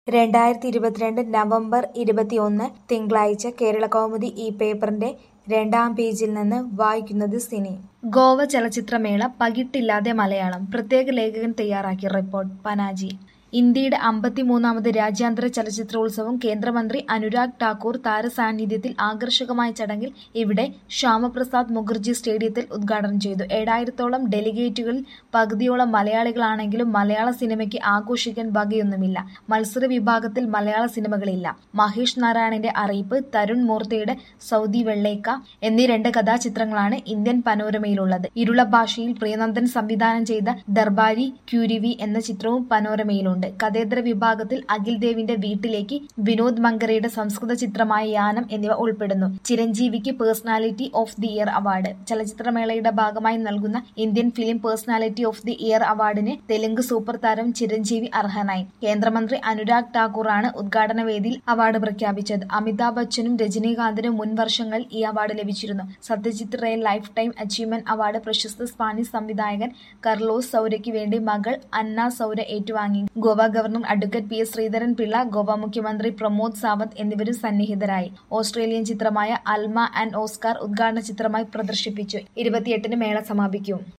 രണ്ടായിരത്തി ഇരുപത്തിരണ്ട് നവംബർ ഇരുപത്തിയൊന്ന് തിങ്കളാഴ്ച കേരളകൗമുദി ഈ പേപ്പറിന്റെ രണ്ടാം പേജിൽ നിന്ന് വായിക്കുന്നത് സിനി ഗോവ ചലച്ചിത്രമേള പകിട്ടില്ലാതെ മലയാളം പ്രത്യേക ലേഖകൻ തയ്യാറാക്കിയ റിപ്പോർട്ട് പനാജി ഇന്ത്യയുടെ അമ്പത്തിമൂന്നാമത് രാജ്യാന്തര ചലച്ചിത്രോത്സവം കേന്ദ്രമന്ത്രി അനുരാഗ് ഠാക്കൂർ താരസാന്നിധ്യത്തിൽ ആകർഷകമായ ചടങ്ങിൽ ഇവിടെ ശ്യാമപ്രസാദ് മുഖർജി സ്റ്റേഡിയത്തിൽ ഉദ്ഘാടനം ചെയ്തു ഏഴായിരത്തോളം ഡെലിഗേറ്റുകളിൽ പകുതിയോളം മലയാളികളാണെങ്കിലും മലയാള സിനിമയ്ക്ക് ആഘോഷിക്കാൻ വകയൊന്നുമില്ല മത്സര വിഭാഗത്തിൽ മലയാള സിനിമകളില്ല മഹേഷ് നാരായണന്റെ അറിയിപ്പ് തരുൺ മൂർത്തിയുടെ സൗദി വെള്ളേക്ക എന്നീ രണ്ട് കഥാചിത്രങ്ങളാണ് ഇന്ത്യൻ പനോരമയിലുള്ളത് ഇരുള ഭാഷയിൽ പ്രിയനന്ദൻ സംവിധാനം ചെയ്ത ദർബാരി ക്യൂരിവി എന്ന ചിത്രവും പനോരമയിലുണ്ട് കഥേതര വിഭാഗത്തിൽ അഖിൽ ദേവിന്റെ വീട്ടിലേക്ക് വിനോദ് മങ്കരയുടെ സംസ്കൃത ചിത്രമായ യാനം എന്നിവ ഉൾപ്പെടുന്നു ചിരഞ്ജീവിക്ക് personality of the year award ചലച്ചിത്രമേളയുടെ ഭാഗമായി നൽകുന്ന Indian film personality of the year അവാർഡിന് തെലുങ്ക് സൂപ്പർ താരം ചിരഞ്ജീവി അർഹനായി കേന്ദ്രമന്ത്രി അനുരാഗ് ഠാക്കൂറാണ് ഉദ്ഘാടന വേദിയിൽ അവാർഡ് പ്രഖ്യാപിച്ചത് അമിതാഭ് ബച്ചനും രജനീകാന്തിനും മുൻ വർഷങ്ങളിൽ ഈ അവാർഡ് ലഭിച്ചിരുന്നു Satyajit Ray lifetime achievement award പ്രശസ്ത സ്പാനിഷ് സംവിധായകൻ കർലോസ് സൗരയ്ക്ക് വേണ്ടി മകൾ അന്ന സൗര ഏറ്റുവാങ്ങി Goa governor advocate P S Sreedharan Pillai Goa മുഖ്യമന്ത്രി പ്രമോദ് സാവന്ത് എന്നിവരും സന്നിഹിതരായി ഓസ്ട്രേലിയൻ ചിത്രമായ അൽമ ആൻഡ് ഓസ്കാർ ഉദ്ഘാടന ചിത്രമായി പ്രദർശിപ്പിച്ചു ഇരുപത്തിയെട്ടിന് മേള സമാപിക്കും